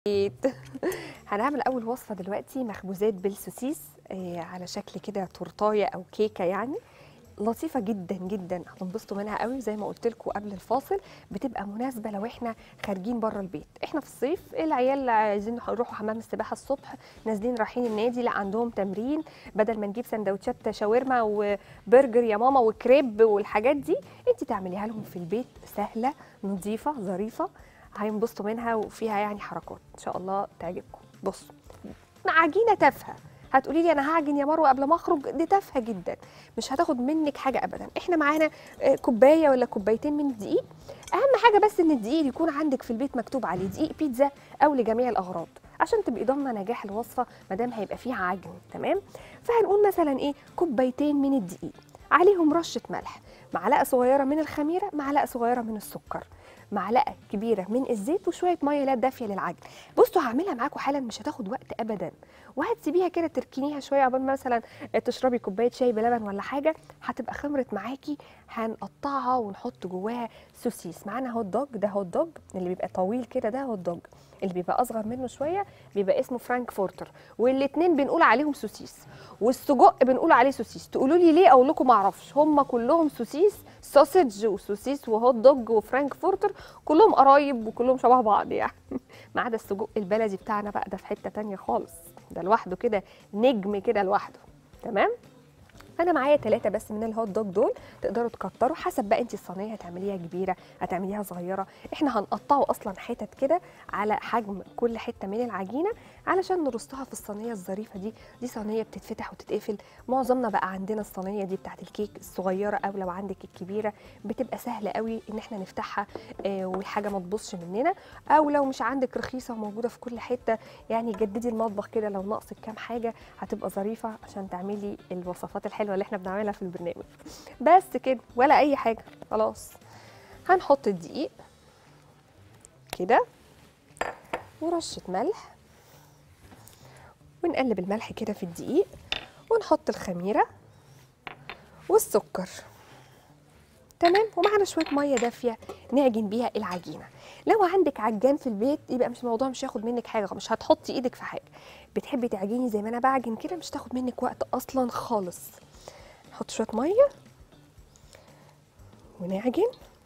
أكيد. هنعمل اول وصفه دلوقتي مخبوزات بالسوسيس آه، على شكل كده تورتايه او كيكه يعني لطيفه جدا جدا هتنبسطوا منها قوي زي ما قلت لكم قبل الفاصل بتبقى مناسبه لو احنا خارجين بره البيت احنا في الصيف العيال عايزين يروحوا حمام السباحه الصبح نازلين رايحين النادي لا عندهم تمرين بدل ما نجيب سندوتشات شاورما وبرجر يا ماما وكريب والحاجات دي انت تعمليها لهم في البيت سهله نظيفه ظريفه هينبسطوا منها وفيها يعني حركات ان شاء الله تعجبكم بصوا عجينه تافهه هتقولي لي انا هعجن يا مروه قبل ما اخرج دي تافهه جدا مش هتاخد منك حاجه ابدا احنا معانا آه، كوبايه ولا كوبايتين من الدقيق اهم حاجه بس ان الدقيق يكون عندك في البيت مكتوب عليه دقيق بيتزا او لجميع الاغراض عشان تبقي ضامنه نجاح الوصفه ما دام هيبقى فيها عجن تمام فهنقول مثلا ايه كوبايتين من الدقيق عليهم رشه ملح معلقه صغيره من الخميره معلقه صغيره من السكر معلقه كبيره من الزيت وشويه ميه لا دافيه للعجن بصوا هعملها معاكم حالا مش هتاخد وقت ابدا وهتسيبيها كده تركنيها شويه عقبال مثلا تشربي كوبايه شاي بلبن ولا حاجه هتبقى خمرت معاكي هنقطعها ونحط جواها سوسيس معانا هوت دوج ده هوت دوج اللي بيبقى طويل كده ده هوت دوج اللي بيبقى اصغر منه شويه بيبقى اسمه فرانك فورتر والاثنين بنقول عليهم سوسيس والسجق بنقول عليه سوسيس تقولوا لي ليه اقول لكم ما اعرفش هم كلهم سوسيس سوسج وسوسيس وهوت دوج وفرانك فورتر كلهم قرايب وكلهم شبه بعض يعني ما عدا السجق البلدي بتاعنا بقى ده في حته تانية خالص ده لوحده كده نجم كده لوحده تمام انا معايا ثلاثة بس من الهوت دوج دول تقدروا تكتروا حسب بقى انت الصينيه هتعمليها كبيره هتعمليها صغيره احنا هنقطعه اصلا حتت كده على حجم كل حته من العجينه علشان نرصها في الصينيه الظريفه دي دي صينيه بتتفتح وتتقفل معظمنا بقى عندنا الصينيه دي بتاعت الكيك الصغيره او لو عندك الكبيره بتبقى سهله قوي ان احنا نفتحها آه والحاجه ما تبصش مننا او لو مش عندك رخيصه وموجوده في كل حته يعني جددي المطبخ كده لو ناقصك كام حاجه هتبقى ظريفه عشان تعملي الوصفات الحلوه اللي احنا بنعملها في البرنامج بس كده ولا اي حاجه خلاص هنحط الدقيق كده ورشه ملح ونقلب الملح كده في الدقيق ونحط الخميره والسكر تمام ومعانا شويه ميه دافيه نعجن بيها العجينه لو عندك عجان في البيت يبقى مش الموضوع مش هياخد منك حاجه مش هتحطي ايدك في حاجه بتحبي تعجني زي ما انا بعجن كده مش تاخد منك وقت اصلا خالص نحط شويه ميه ونعجن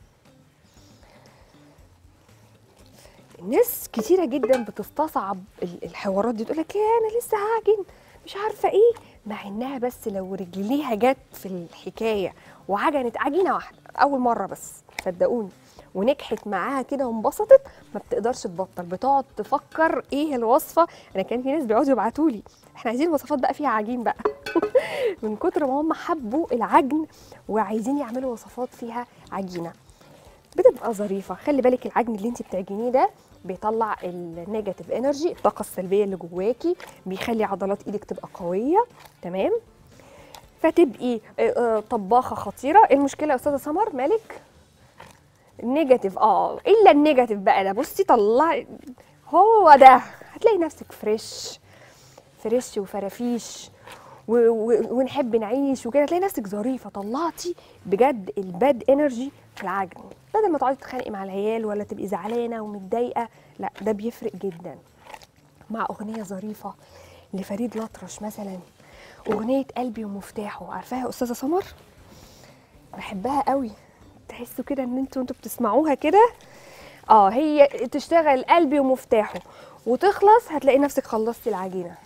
الناس كتيرة جدا بتستصعب ال- الحوارات دي تقول لك يا انا لسه هعجن مش عارفه ايه مع انها بس لو رجليها جت في الحكايه وعجنت عجينه واحده اول مره بس صدقوني ونجحت معاها كده وانبسطت ما بتقدرش تبطل بتقعد تفكر ايه الوصفه انا كان في ناس بيقعدوا يبعتوا لي احنا عايزين وصفات بقى فيها عجين بقى من كتر ما هم حبوا العجن وعايزين يعملوا وصفات فيها عجينه بتبقى ظريفه خلي بالك العجن اللي انت بتعجنيه ده بيطلع النيجاتيف انرجي الطاقه السلبيه اللي جواكي بيخلي عضلات ايدك تبقى قويه تمام فتبقي آه، آه، طباخه خطيره إيه المشكله يا استاذه سمر مالك النيجاتيف اه الا النيجاتيف بقى ده بصي طلعي هو ده هتلاقي نفسك فريش فريش وفرافيش و- و- ونحب نعيش وكده تلاقي نفسك ظريفه طلعتي بجد الباد انرجي في العجن بدل ما تقعدي تتخانقي مع العيال ولا تبقي زعلانه ومتضايقه لا ده بيفرق جدا مع اغنيه ظريفه لفريد الأطرش مثلا اغنيه قلبي ومفتاحه عارفاها يا استاذه سمر بحبها قوي تحسوا كده ان انتوا انتوا بتسمعوها كده اه هي تشتغل قلبي ومفتاحه وتخلص هتلاقي نفسك خلصتي العجينه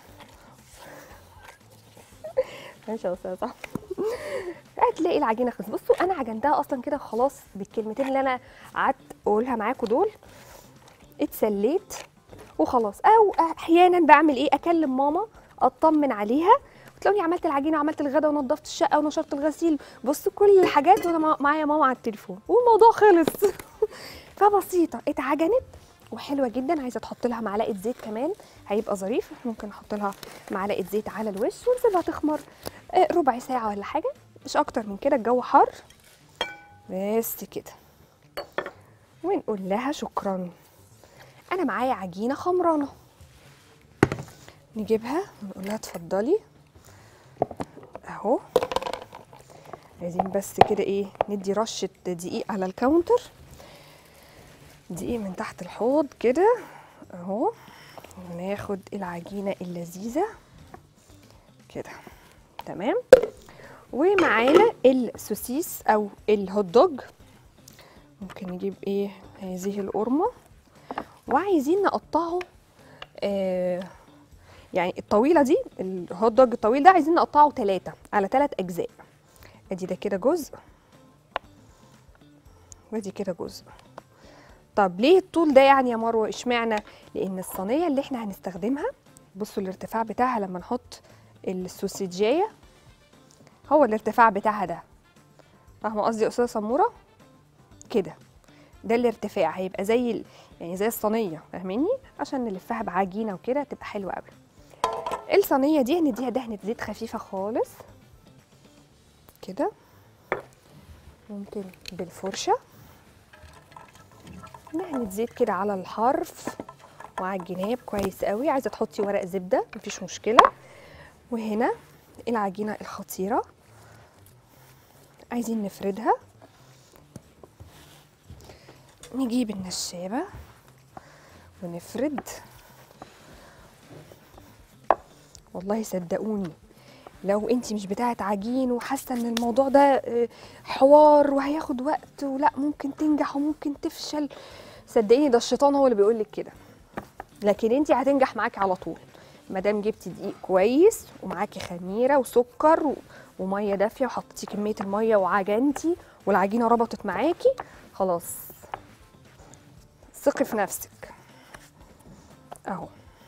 ماشي يا استاذه صح هتلاقي العجينه خلصت بصوا انا عجنتها اصلا كده خلاص بالكلمتين اللي انا قعدت اقولها معاكم دول اتسليت وخلاص او احيانا بعمل ايه اكلم ماما اطمن عليها وتلاقوني عملت العجينه وعملت الغدا ونظفت الشقه ونشرت الغسيل بصوا كل الحاجات وانا مع- معايا ماما على التليفون والموضوع خلص فبسيطه اتعجنت وحلوه جدا عايزه تحط لها معلقه زيت كمان هيبقى ظريف ممكن نحط لها معلقه زيت على الوش ونسيبها تخمر آه، ربع ساعه ولا حاجه مش اكتر من كده الجو حر بس كده ونقول لها شكرا انا معايا عجينه خمرانه نجيبها ونقول لها اتفضلي اهو عايزين بس كده ايه ندي رشه دقيق على الكاونتر دقيق من تحت الحوض كده اهو وناخد العجينه اللذيذه كده تمام ومعانا السوسيس او الهوت دوج ممكن نجيب ايه هذه القرمه وعايزين نقطعه آه يعني الطويله دي الهوت دوج الطويل ده عايزين نقطعه ثلاثه على ثلاث اجزاء ادي ده كده جزء وادي كده جزء طب ليه الطول ده يعني يا مروه اشمعنى لان الصينيه اللي احنا هنستخدمها بصوا الارتفاع بتاعها لما نحط السوسيجيه هو الارتفاع بتاعها ده فاهمه قصدي يا استاذه سموره كده ده الارتفاع هيبقى زي ال... يعني زي الصينيه فاهميني عشان نلفها بعجينه وكده تبقى حلوه قوي الصينيه دي هنديها دهنه زيت خفيفه خالص كده ممكن بالفرشه دهنه زيت كده على الحرف وعلى الجناب كويس قوي عايزه تحطي ورق زبده مفيش مشكله وهنا العجينه الخطيره عايزين نفردها نجيب النشابه ونفرد والله صدقوني لو انت مش بتاعه عجين وحاسه ان الموضوع ده آه، حوار وهياخد وقت ولا ممكن تنجح وممكن تفشل صدقيني ده الشيطان هو اللي بيقول لك كده لكن انت هتنجح معاكي على طول ما دام جبتي دقيق كويس ومعاكي خميره وسكر و... وميه دافيه وحطيتي كميه الميه وعجنتي والعجينه ربطت معاكي خلاص ثقي في نفسك اهو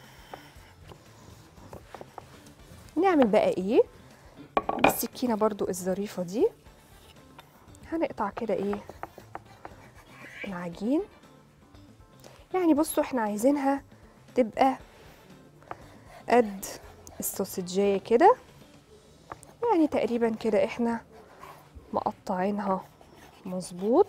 نعمل بقى ايه بالسكينه برضو الظريفه دي هنقطع كده ايه العجين يعني بصوا احنا عايزينها تبقى قد السوسجية كده يعني تقريبا كده احنا مقطعينها مظبوط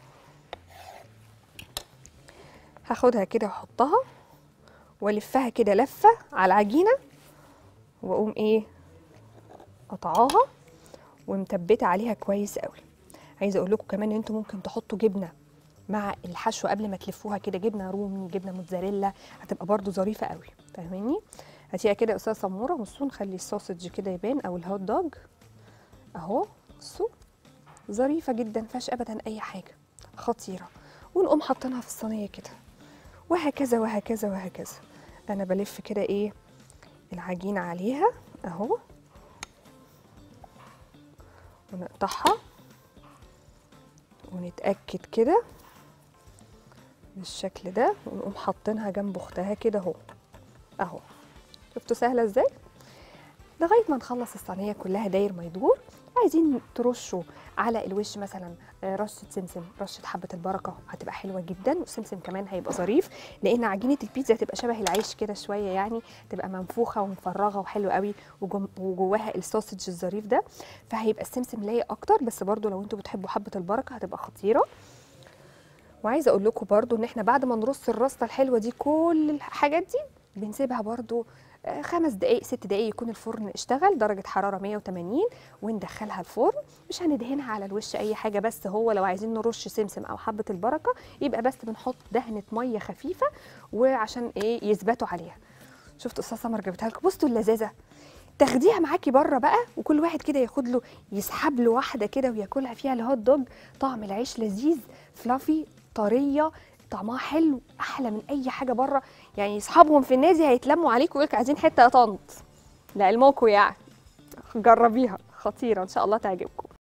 هاخدها كده واحطها والفها كده لفه على العجينه واقوم ايه قطعاها ومتبته عليها كويس قوي عايزه اقول لكم كمان ان انتوا ممكن تحطوا جبنه مع الحشو قبل ما تلفوها كده جبنه رومي جبنه موتزاريلا هتبقى برده ظريفه قوي فاهماني هاتيها كده يا استاذه سموره بصوا نخلي السوسج كده يبان او الهوت دوج اهو بصوا ظريفه جدا مفيهاش ابدا اي حاجه خطيره ونقوم حاطينها في الصينيه كده وهكذا وهكذا وهكذا انا بلف كده ايه العجينه عليها اهو ونقطعها ونتاكد كده بالشكل ده ونقوم حاطينها جنب اختها كده اهو اهو شفتوا سهله ازاي لغايه ما نخلص الصينيه كلها داير ما يدور عايزين ترشوا على الوش مثلا آه، رشه سمسم رشه حبه البركه هتبقى حلوه جدا والسمسم كمان هيبقى ظريف لان عجينه البيتزا هتبقى شبه العيش كده شويه يعني تبقى منفوخه ومفرغه وحلوه قوي وجم- وجواها السوسج الظريف ده فهيبقى السمسم لايق اكتر بس برضو لو انتوا بتحبوا حبه البركه هتبقى خطيره وعايزه اقول لكم برضو ان احنا بعد ما نرص الرصه الحلوه دي كل الحاجات دي بنسيبها برضو آه، خمس دقايق ست دقايق يكون الفرن اشتغل درجة حرارة 180 وندخلها الفرن مش هندهنها على الوش أي حاجة بس هو لو عايزين نرش سمسم أو حبة البركة يبقى بس بنحط دهنة مية خفيفة وعشان إيه يثبتوا عليها شفت أستاذ سمر جابتها لكم بصوا اللذاذة تاخديها معاكي بره بقى وكل واحد كده ياخد له يسحب له واحده كده وياكلها فيها الهوت دوج طعم العيش لذيذ فلافي طريه طعمها حلو احلى من اي حاجه بره يعني اصحابهم في النادي هيتلموا عليكم ويقولك عايزين حته يا طنط لعلمكم يعني جربيها خطيره ان شاء الله تعجبكم